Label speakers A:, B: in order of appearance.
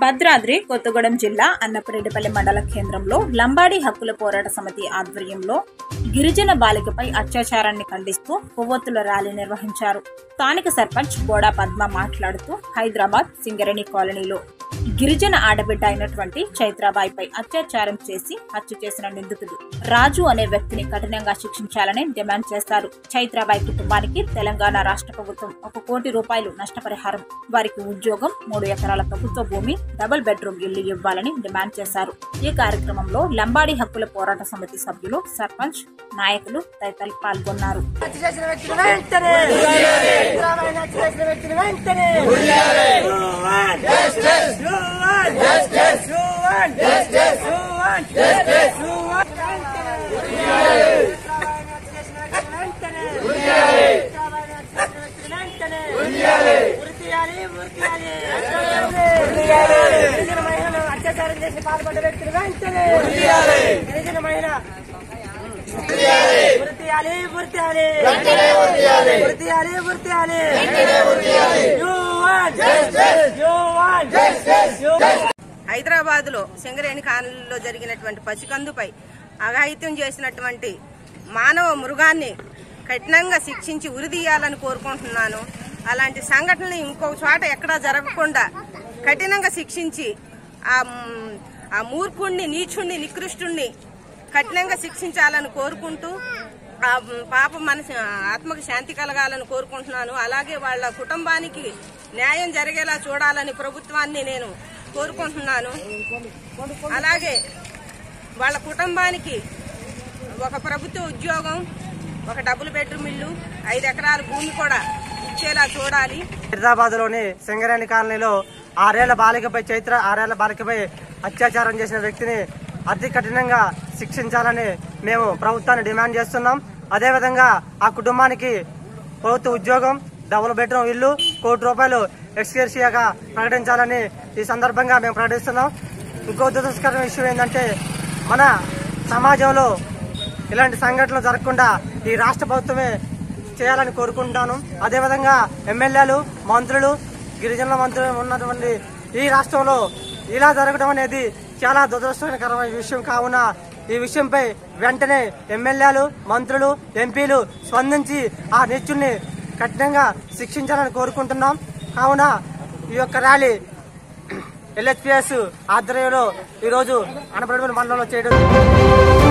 A: భద్రాద్రి కొత్తగూడెం జిల్లా అన్నపరెడ్డిపల్లి మండల కేంద్రంలో లంబాడి హక్కుల పోరాట సమితి ఆధ్వర్యంలో గిరిజన బాలికపై అత్యాచారాన్ని ఖండిస్తూ కొవ్వొత్తుల ర్యాలీ నిర్వహించారు స్థానిక సర్పంచ్ బోడా పద్మ మాట్లాడుతూ హైదరాబాద్ సింగరేణి కాలనీలో గిరిజన ఆడబిడ్డ అయినటువంటి చైత్రాబాయిపై అత్యాచారం చేసి హత్య చేసిన నిందితుడు రాజు అనే వ్యక్తిని కఠినంగా శిక్షించాలని డిమాండ్ చేశారు చైత్రాబాయి కుటుంబానికి తెలంగాణ రాష్ట్ర ప్రభుత్వం ఒక కోటి రూపాయలు నష్టపరిహారం వారికి ఉద్యోగం మూడు ఎకరాల ప్రభుత్వ భూమి డబుల్ బెడ్రూమ్ ఇల్లు ఇవ్వాలని డిమాండ్ చేశారు ఈ కార్యక్రమంలో లంబాడి హక్కుల పోరాట సమితి సభ్యులు సర్పంచ్ నాయకులు తదితరులు పాల్గొన్నారు
B: హత్య చేసిన వ్యక్తిని వెంటనే సిద్ధరామయ్యని హత్య చేసిన వ్యక్తిని వెంటనే గిరిజన మహిళను అత్యాచారం చేసి పాల్పడ్డ వ్యక్తిని వెంటనే గిరిజన మహిళ వృత్తియాలి వృత్తియాలి వృత్తియాలి వృత్తియాలి
C: హైదరాబాద్ లో సింగరేణి కాలనీలో జరిగినటువంటి పసికందుపై అఘాయిత్యం చేసినటువంటి మానవ మృగాన్ని కఠినంగా శిక్షించి ఉరిదీయాలని కోరుకుంటున్నాను అలాంటి సంఘటనలు ఇంకొక చోట ఎక్కడా జరగకుండా కఠినంగా శిక్షించి ఆ మ్, ఆ మూర్ఖుణ్ణి నీచుణ్ణి నికృష్టుణ్ణి కఠినంగా శిక్షించాలని కోరుకుంటూ ఆ పాప మనసు ఆత్మకు శాంతి కలగాలని కోరుకుంటున్నాను అలాగే వాళ్ళ కుటుంబానికి న్యాయం జరిగేలా చూడాలని ప్రభుత్వాన్ని నేను కోరుకుంటున్నాను అలాగే వాళ్ళ కుటుంబానికి ఒక ప్రభుత్వ ఉద్యోగం ఒక డబుల్ బెడ్రూమ్ ఇల్లు ఐదు ఎకరాల భూమి కూడా ఇచ్చేలా చూడాలి
B: హైదరాబాద్ లోని సింగరేణి కాలనీలో ఆరేళ్ల బాలికపై చైత్ర ఆరేళ్ల బాలికపై అత్యాచారం చేసిన వ్యక్తిని అతి కఠినంగా శిక్షించాలని మేము ప్రభుత్వాన్ని డిమాండ్ చేస్తున్నాం అదేవిధంగా ఆ కుటుంబానికి ప్రభుత్వ ఉద్యోగం డబుల్ బెడ్రూమ్ ఇల్లు కోటి రూపాయలు ఎక్స్కేర్షియాగా ప్రకటించాలని ఈ సందర్భంగా మేము ప్రకటిస్తున్నాం ఇంకో దురస్కరమైన విషయం ఏంటంటే మన సమాజంలో ఇలాంటి సంఘటనలు జరగకుండా ఈ రాష్ట్ర ప్రభుత్వమే చేయాలని కోరుకుంటాను అదేవిధంగా ఎమ్మెల్యేలు మంత్రులు గిరిజనుల మంత్రులు ఉన్నటువంటి ఈ రాష్ట్రంలో ఇలా జరగడం అనేది చాలా దురదృష్టకరమైన విషయం కావున ఈ విషయంపై వెంటనే ఎమ్మెల్యేలు మంత్రులు ఎంపీలు స్పందించి ఆ నిత్యుల్ని కఠినంగా శిక్షించాలని కోరుకుంటున్నాం కావున ఈ యొక్క ర్యాలీ ఎల్హెచ్పిఎస్ ఆధ్వర్యంలో ఈరోజు అనపడమని మండలంలో చేయడం